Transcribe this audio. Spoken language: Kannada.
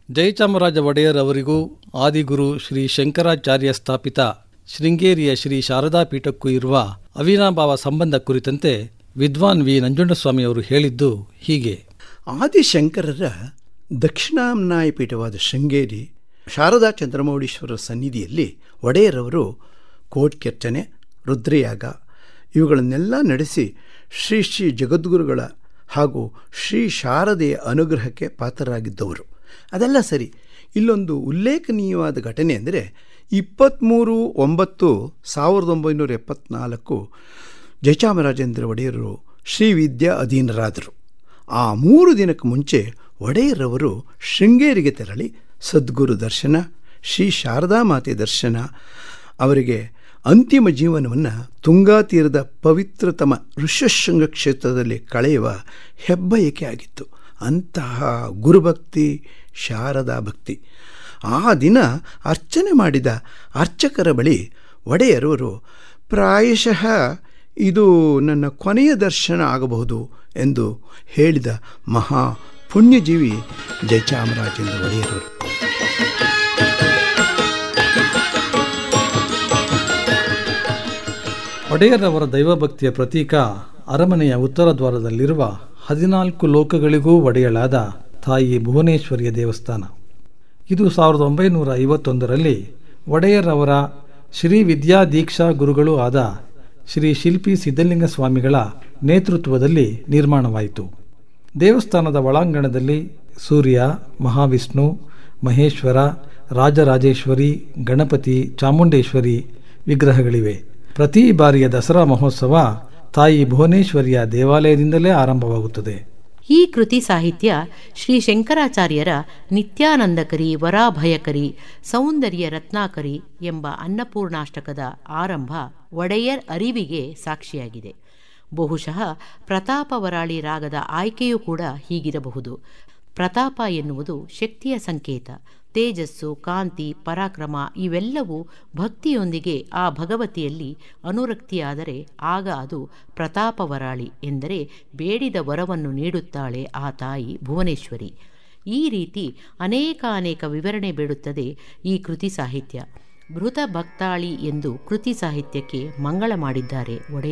ಜಯಚಾಮರಾಜ ಒಡೆಯರ್ ಅವರಿಗೂ ಆದಿಗುರು ಶ್ರೀ ಶಂಕರಾಚಾರ್ಯ ಸ್ಥಾಪಿತ ಶೃಂಗೇರಿಯ ಶ್ರೀ ಶಾರದಾ ಪೀಠಕ್ಕೂ ಇರುವ ಅವಿನಾಭಾವ ಸಂಬಂಧ ಕುರಿತಂತೆ ವಿದ್ವಾನ್ ವಿ ನಂಜುಂಡಸ್ವಾಮಿಯವರು ಹೇಳಿದ್ದು ಹೀಗೆ ಆದಿಶಂಕರರ ದಕ್ಷಿಣಾಮ್ನಾಯ ಪೀಠವಾದ ಶೃಂಗೇರಿ ಶಾರದಾ ಚಂದ್ರಮೌಳೀಶ್ವರರ ಸನ್ನಿಧಿಯಲ್ಲಿ ಒಡೆಯರವರು ಕೋಟ್ಕೆರ್ಚನೆ ರುದ್ರಯಾಗ ಇವುಗಳನ್ನೆಲ್ಲ ನಡೆಸಿ ಶ್ರೀ ಶ್ರೀ ಜಗದ್ಗುರುಗಳ ಹಾಗೂ ಶ್ರೀ ಶಾರದೆಯ ಅನುಗ್ರಹಕ್ಕೆ ಪಾತ್ರರಾಗಿದ್ದವರು ಅದೆಲ್ಲ ಸರಿ ಇಲ್ಲೊಂದು ಉಲ್ಲೇಖನೀಯವಾದ ಘಟನೆ ಅಂದರೆ ಇಪ್ಪತ್ತ್ಮೂರು ಒಂಬತ್ತು ಸಾವಿರದ ಒಂಬೈನೂರ ಎಪ್ಪತ್ನಾಲ್ಕು ಜಯಚಾಮರಾಜೇಂದ್ರ ಒಡೆಯರು ಶ್ರೀ ವಿದ್ಯಾ ಅಧೀನರಾದರು ಆ ಮೂರು ದಿನಕ್ಕೆ ಮುಂಚೆ ಒಡೆಯರವರು ಶೃಂಗೇರಿಗೆ ತೆರಳಿ ಸದ್ಗುರು ದರ್ಶನ ಶ್ರೀ ಶಾರದಾ ಮಾತೆ ದರ್ಶನ ಅವರಿಗೆ ಅಂತಿಮ ಜೀವನವನ್ನು ತುಂಗಾ ತೀರದ ಪವಿತ್ರತಮ ಋಷ್ಯಶೃಂಗ ಕ್ಷೇತ್ರದಲ್ಲಿ ಕಳೆಯುವ ಹೆಬ್ಬಯಕೆ ಆಗಿತ್ತು ಅಂತಹ ಗುರುಭಕ್ತಿ ಶಾರದಾ ಭಕ್ತಿ ಆ ದಿನ ಅರ್ಚನೆ ಮಾಡಿದ ಅರ್ಚಕರ ಬಳಿ ಒಡೆಯರವರು ಪ್ರಾಯಶಃ ಇದು ನನ್ನ ಕೊನೆಯ ದರ್ಶನ ಆಗಬಹುದು ಎಂದು ಹೇಳಿದ ಮಹಾ ಪುಣ್ಯಜೀವಿ ಜಯಚಾಮರಾಜೇಂದ್ರ ಒಡೆಯರವರು ಒಡೆಯರವರ ದೈವಭಕ್ತಿಯ ಪ್ರತೀಕ ಅರಮನೆಯ ಉತ್ತರ ದ್ವಾರದಲ್ಲಿರುವ ಹದಿನಾಲ್ಕು ಲೋಕಗಳಿಗೂ ಒಡೆಯಲಾದ ತಾಯಿ ಭುವನೇಶ್ವರಿಯ ದೇವಸ್ಥಾನ ಇದು ಸಾವಿರದ ಒಂಬೈನೂರ ಐವತ್ತೊಂದರಲ್ಲಿ ಒಡೆಯರವರ ಶ್ರೀ ವಿದ್ಯಾ ದೀಕ್ಷಾ ಗುರುಗಳೂ ಆದ ಶ್ರೀ ಶಿಲ್ಪಿ ಸಿದ್ಧಲಿಂಗ ಸ್ವಾಮಿಗಳ ನೇತೃತ್ವದಲ್ಲಿ ನಿರ್ಮಾಣವಾಯಿತು ದೇವಸ್ಥಾನದ ಒಳಾಂಗಣದಲ್ಲಿ ಸೂರ್ಯ ಮಹಾವಿಷ್ಣು ಮಹೇಶ್ವರ ರಾಜರಾಜೇಶ್ವರಿ ಗಣಪತಿ ಚಾಮುಂಡೇಶ್ವರಿ ವಿಗ್ರಹಗಳಿವೆ ಪ್ರತಿ ಬಾರಿಯ ದಸರಾ ಮಹೋತ್ಸವ ತಾಯಿ ಭುವನೇಶ್ವರಿಯ ದೇವಾಲಯದಿಂದಲೇ ಆರಂಭವಾಗುತ್ತದೆ ಈ ಕೃತಿ ಸಾಹಿತ್ಯ ಶ್ರೀ ಶಂಕರಾಚಾರ್ಯರ ನಿತ್ಯಾನಂದಕರಿ ವರಾಭಯಕರಿ ಸೌಂದರ್ಯ ರತ್ನಾಕರಿ ಎಂಬ ಅನ್ನಪೂರ್ಣಾಷ್ಟಕದ ಆರಂಭ ಒಡೆಯರ್ ಅರಿವಿಗೆ ಸಾಕ್ಷಿಯಾಗಿದೆ ಬಹುಶಃ ಪ್ರತಾಪವರಾಳಿ ರಾಗದ ಆಯ್ಕೆಯೂ ಕೂಡ ಹೀಗಿರಬಹುದು ಪ್ರತಾಪ ಎನ್ನುವುದು ಶಕ್ತಿಯ ಸಂಕೇತ ತೇಜಸ್ಸು ಕಾಂತಿ ಪರಾಕ್ರಮ ಇವೆಲ್ಲವೂ ಭಕ್ತಿಯೊಂದಿಗೆ ಆ ಭಗವತಿಯಲ್ಲಿ ಅನುರಕ್ತಿಯಾದರೆ ಆಗ ಅದು ಪ್ರತಾಪವರಾಳಿ ಎಂದರೆ ಬೇಡಿದ ವರವನ್ನು ನೀಡುತ್ತಾಳೆ ಆ ತಾಯಿ ಭುವನೇಶ್ವರಿ ಈ ರೀತಿ ಅನೇಕ ಅನೇಕ ವಿವರಣೆ ಬೇಡುತ್ತದೆ ಈ ಕೃತಿ ಸಾಹಿತ್ಯ ಭೃತ ಭಕ್ತಾಳಿ ಎಂದು ಕೃತಿ ಸಾಹಿತ್ಯಕ್ಕೆ ಮಂಗಳ ಮಾಡಿದ್ದಾರೆ ಒಡೆಯ